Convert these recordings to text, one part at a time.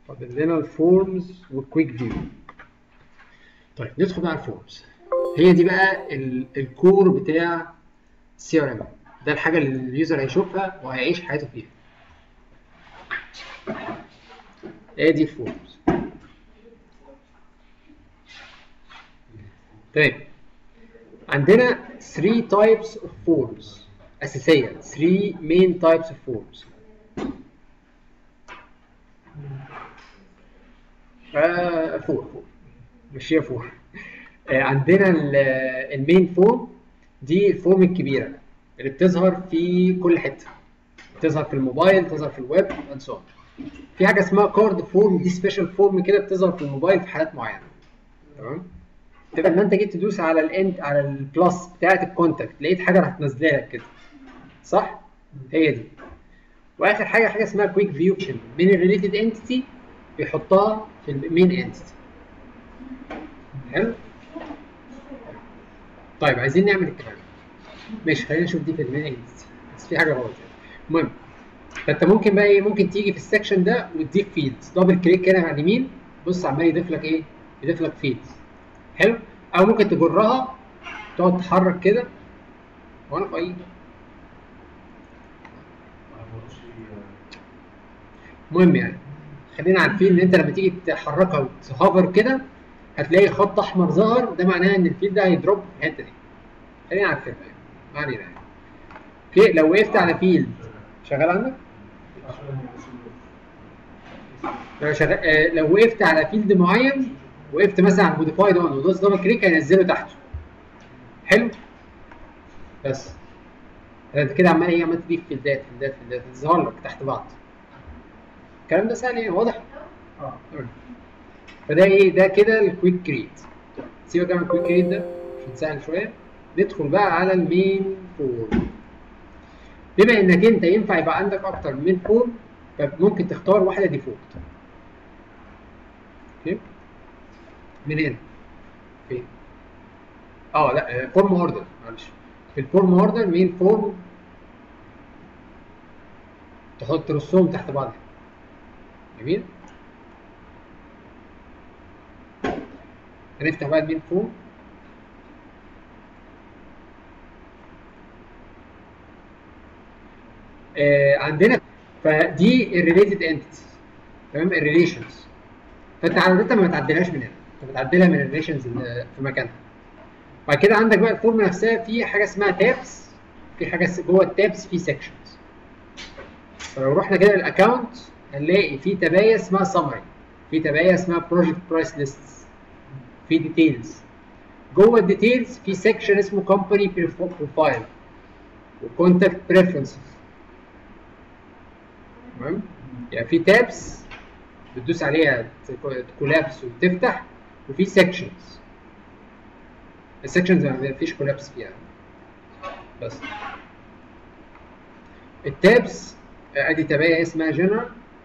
فاضل لنا الفورمز والكويك فيو طيب ندخل بقى على الفورمز هي دي بقى ال- الكور بتاع السي ار ام ده الحاجه اللي اليوزر هيشوفها وهيعيش حياته فيها هي دي الفورمز طيب عندنا 3 types of forms اساسيه 3 main types of forms آه فور فور مشيها فور آه عندنا ال- المين فورم دي الفورم الكبيره اللي بتظهر في كل حته بتظهر في الموبايل بتظهر في الويب اند سو في حاجه اسمها كارد فورم دي سبيشال فورم كده بتظهر في الموبايل في حالات معينه تمام تبقى ان انت جيت تدوس على الاند على البلس بتاعت الكونتاكت لقيت حاجه راح تنزلها لك كده صح هي دي واخر حاجه حاجه اسمها كويك فيو من الريليتد انتيتي بيحطها في المين انتيتي حلو طيب عايزين نعمل الكلام ده. ماشي خلينا نشوف دي في المين انتيتي بس في حاجه غلط يعني المهم فانت ممكن بقى ايه ممكن تيجي في السكشن ده وتضيف فيلدز دبل كليك كده على اليمين بص عمال يضيف لك ايه يضيف لك فيلدز حلو او ممكن تجرها تقعد تحرك كده وانا في اي المهم يعني خلينا عارفين ان انت لما تيجي تحركها وتهوفر كده هتلاقي خط احمر ظهر ده معناه ان الفيل ده هيدروب في الحته دي خلينا عارفين يعني ما علينا يعني اوكي لو وقفت على فيلد شغال عندك؟ لو شغال آه لو وقفت على فيلد معين وقفت مثلا على موديفايد اون ودوس دبل كليك هينزله تحته حلو بس انت كده عمال ايه عمال تضيف فيلدات فيلدات فيلدات تظهر لك تحت بعض الكلام ده سهل يعني واضح؟ اه تمام. فده ايه ده كده الكويك كريت سيبك من الكويك كريت ده عشان سهل شويه ندخل بقى على المين فورم بما انك انت ينفع يبقى عندك اكتر من فورم فممكن تختار واحده ديفولت اوكي من هنا فين اه لا فورم اوردر معلش في الفورم اوردر مين فورم تحط ترصهم تحت بعض جميل هنفتح بقى المين فورم آه عندنا فدي الريليتد انتيتيز تمام الريليشنز فانت عاده ما بتعدلهاش من هنا انت بتعدلها من الريليشنز في مكانها بعد كده عندك بقى الفورم نفسها في حاجه اسمها تابس في حاجه س- جوه التابس في سيكشنز فلو رحنا كده للاكونت هنلاقي في تبايه اسمها سمري في تبايه اسمها بروجكت برايس ليست في ديتيلز جوه الديتيلز في سيكشن اسمه كومباني بروفايل وكونتاكت بريفرنسز تمام يعني في تابس بتدوس عليها تكولابس وتفتح وفي سيكشنز السيكشنز ما فيش كولابس فيها بس التابس ادي تبايه اسمها جنرال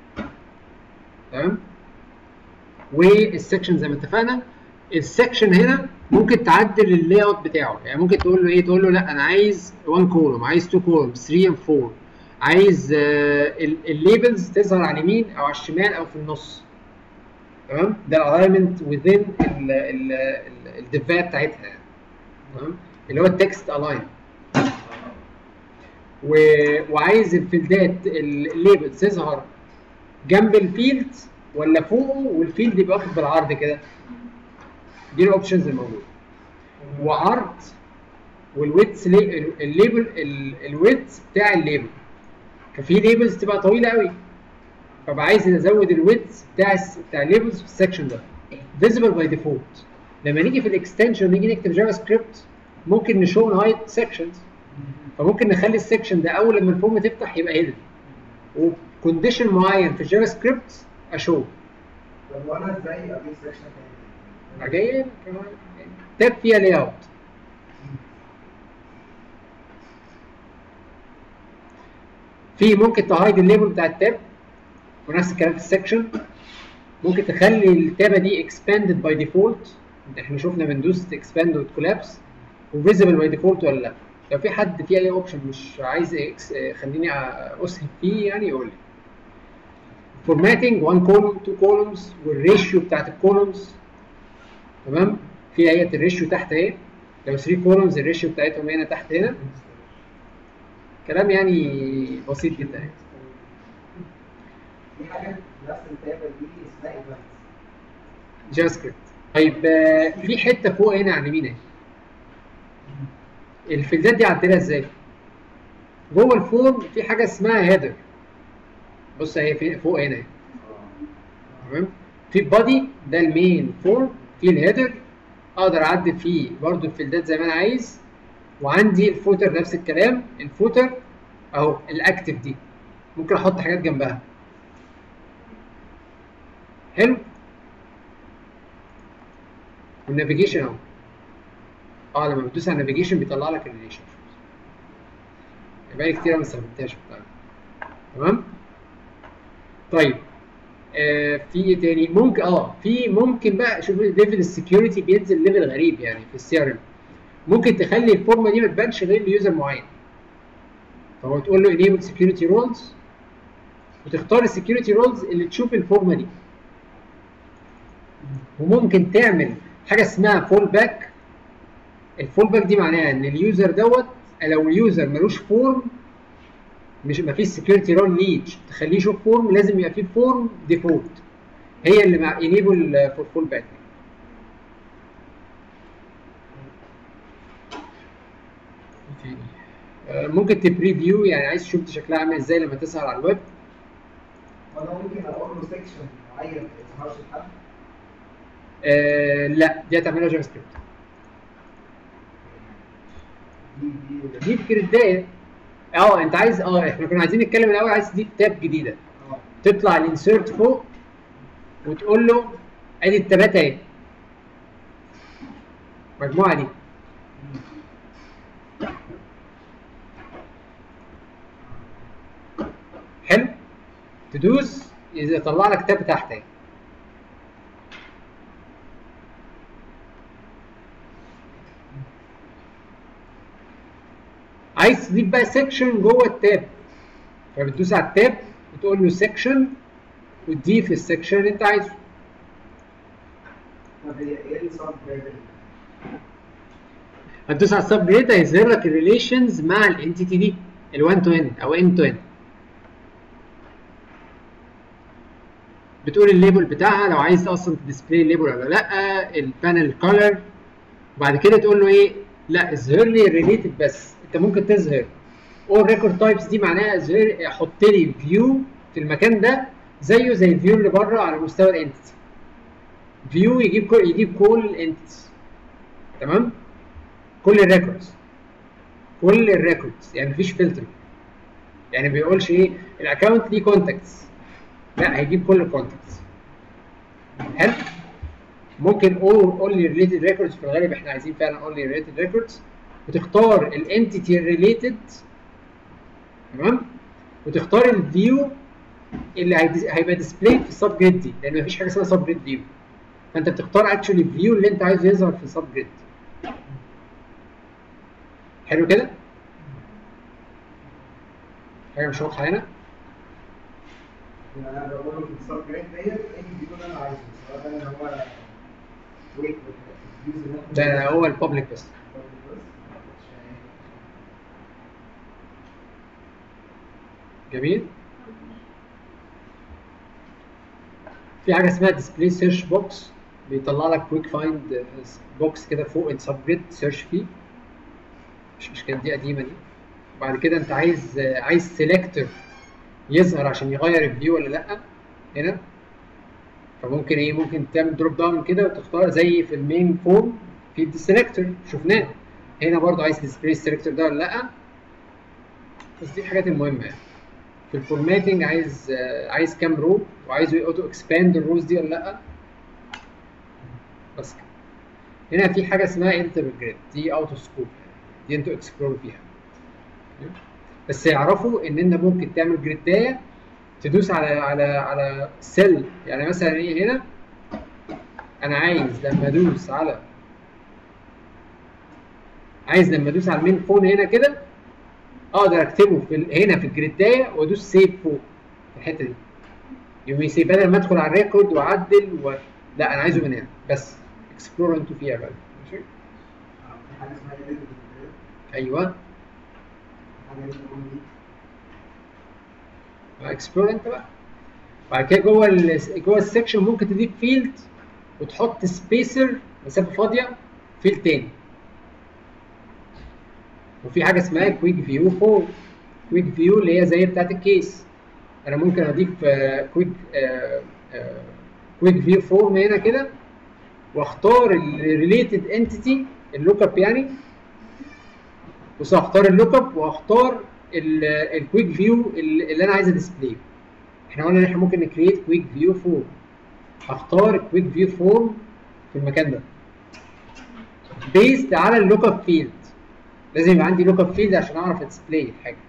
تمام والسكشن زي ما اتفقنا السكشن هنا ممكن تعدل اللاي اوت بتاعه يعني ممكن تقول له ايه تقول له لا انا عايز 1 كولوم عايز 2 كولوم 3 and 4 عايز الليبلز تظهر على اليمين او على الشمال او في النص تمام ده الالاينمنت within الديفات بتاعتها يعني. تمام اللي هو التكست الاين و... وعايز الفيلدات الليبلز تظهر جنب الفيلد ولا فوقه والفيلد يبقى واخد بالعرض كده دي الاوبشنز الموجوده وعرض والويتس الليبل الويتس بتاع الليبل ففي ليبلز تبقى طويله قوي فبقى عايز ازود الويتس بتاع الس- بتاع الليبلز في السكشن ده فيزبل باي ديفولت لما نيجي في الاكستنشن نيجي نكتب جافا سكريبت ممكن نشو هايد سكشنز فممكن نخلي السكشن ده اول لما الفورم تفتح يبقى هيدن وكونديشن معين في الجافا سكريبت اشو طب وانا ازاي اجيب سكشن تاني؟ جايين تاب فيها لاي اوت في ممكن تهايد الليبل بتاع التاب ونفس الكلام في السكشن ممكن تخلي التابه دي اكسباندد باي ديفولت احنا شفنا بندوس اكسباند وتكولابس وفيزبل باي ديفولت ولا لا لو في حد فيه اي اوبشن مش عايز إكس- خليني اسهم فيه يعني يقول لي فورماتنج 1 كولوم 2 كولومز والريشيو بتاعت الكولومز تمام في اهي الريشيو تحت اهي لو 3 كولومز الريشيو بتاعتهم هنا تحت هنا كلام يعني بسيط جدا يعني في حاجه في نفس التابه دي اسمها ايفنتس جافا سكريبت طيب آه، في حته فوق هنا على اليمين اهي الفيلدات دي عدلها ازاي؟ جوه الفورم في حاجه اسمها هيدر بص اهي في- فوق هنا اهي تمام في البادي ده المين فورم في الهيدر اقدر اعدل فيه برضو الفيلدات زي ما انا عايز وعندي الفوتر نفس الكلام الفوتر اهو الاكتف دي ممكن احط حاجات جنبها حلو والنافيجيشن اهو اه لما بتدوس على النافيجيشن بيطلع لك الريليشن بقالي كتير ما استخدمتهاش بتاع. تمام طيب آه في ايه تاني ممكن اه في ممكن بقى شوف ليفل السكيورتي بينزل ليفل غريب يعني في السي ار ام ممكن تخلي الفورمه دي ما تبانش غير ليوزر معين فهو تقول له enable security roles وتختار السكيورتي رولز اللي تشوف الفورمه دي وممكن تعمل حاجه اسمها فول باك الفول باك دي معناها ان اليوزر دوت لو اليوزر ملوش فورم مش مفيش سكيورتي رول ليه تخليه يشوف فورم لازم يبقى فيه فورم ديفولت هي اللي مع انيبل فور فول باك ممكن تبريفيو يعني عايز تشوف دي شكلها عامل ازاي لما تسهر على الويب وانا ممكن اقول له سيكشن معين ما يظهرش لحد آه لا دي هتعملها جافا سكريبت دي دي دي في جريدايه اه انت عايز اه احنا كنا عايزين نتكلم الاول عايز تضيف تاب جديده اه تطلع الانسيرت فوق وتقول له ادي التابات اهي المجموعه دي حلو تدوس يطلع لك تاب تحت اهي عايز تضيف بقى سيكشن جوه التاب فبتدوس على التاب وتقول له سيكشن وتضيف السيكشن اللي انت عايزه طب هي ايه الصب هتدوس على السب جريد هيظهر لك الريليشنز مع الانتيتي دي ال1 تو ان او ان تو ان بتقول الليبل بتاعها لو عايز اصلا تديسبلاي الليبل ولا لا البانل كولر وبعد كده تقول له ايه لا اظهر لي الريليتد بس انت ممكن تظهر all record types دي معناها اظهر حط لي فيو في المكان ده زيه زي الفيو اللي بره على مستوى الانتيتي فيو يجيب كل يجيب كل الانتيتيز تمام كل الريكوردز كل الريكوردز يعني مفيش فلتر يعني ما بيقولش ايه الاكونت ليه كونتاكتس لا هيجيب كل الكونتاكتس حلو ممكن all only related records في الغالب احنا عايزين فعلا only related records وتختار الانتيتي related تمام وتختار الفيو اللي هيدي- هيبقى ديسبلاي في السب جريد دي لان مفيش حاجه اسمها سب جريد فيو فانت بتختار اكشولي الفيو اللي انت عايزه يظهر في السب جريد حلو كده حاجه مش واضحه هنا انا بقول له في الصب جريد ديت ايه الفيو اللي انا عايزه سواء ده اللي هو ويك الفيوز اللي احنا ده هو البابليك بس جميل في حاجه اسمها ديسبلاي سيرش بوكس بيطلع لك كويك فايند بوكس كده فوق السب جريد سيرش فيه مش مش كانت دي قديمه دي وبعد كده انت عايز عايز سيلكتور يظهر عشان يغير الفيو ولا لا هنا فممكن ايه ممكن تعمل دروب داون كده وتختار زي في المين فورم في السيلكتور شفناه هنا برضو عايز ديسبلاي السيلكتور ده ولا لا بس دي الحاجات المهمه يعني في الفورماتنج عايز آه، عايز كام رو وعايزه اوتو اكسباند الروز دي ولا لا بس كده هنا في حاجه اسمها انتر جريد دي اوتو سكوب دي انتوا اكسبلور فيها بس يعرفوا ان انت ممكن تعمل جريدايه تدوس على على على سيل يعني مثلا ايه هنا انا عايز لما ادوس على عايز لما ادوس على المين فون هنا كده اقدر اكتبه في ال- هنا في الجريدايه وادوس سيف فوق في الحته دي يو مي سي بدل ما ادخل على الريكورد واعدل و... لا انا عايزه من هنا بس اكسبلور انتوا فيها بقى ماشي في حاجه اسمها edit ايوه حاجه اسمها دي اكسبلور انت بقى بعد كده جوه ال جوه السكشن ممكن تضيف فيلد وتحط سبيسر مسافه فاضيه فيلد تاني وفي حاجه اسمها كويك فيو فور كويك فيو اللي هي زي بتاعت الكيس انا ممكن اضيف كويك كويك فيو فورم هنا كده واختار الريليتد انتيتي اللوك اب يعني بص هختار اللوك اب وهختار الكويك فيو اللي انا عايز اديسبلاي احنا قلنا ان احنا ممكن نكريت كويك فيو فورم هختار كويك فيو فورم في المكان ده بيست على اللوك اب فيلد لازم يبقى عندي لوك اب فيلد عشان اعرف اديسبلاي الحاجه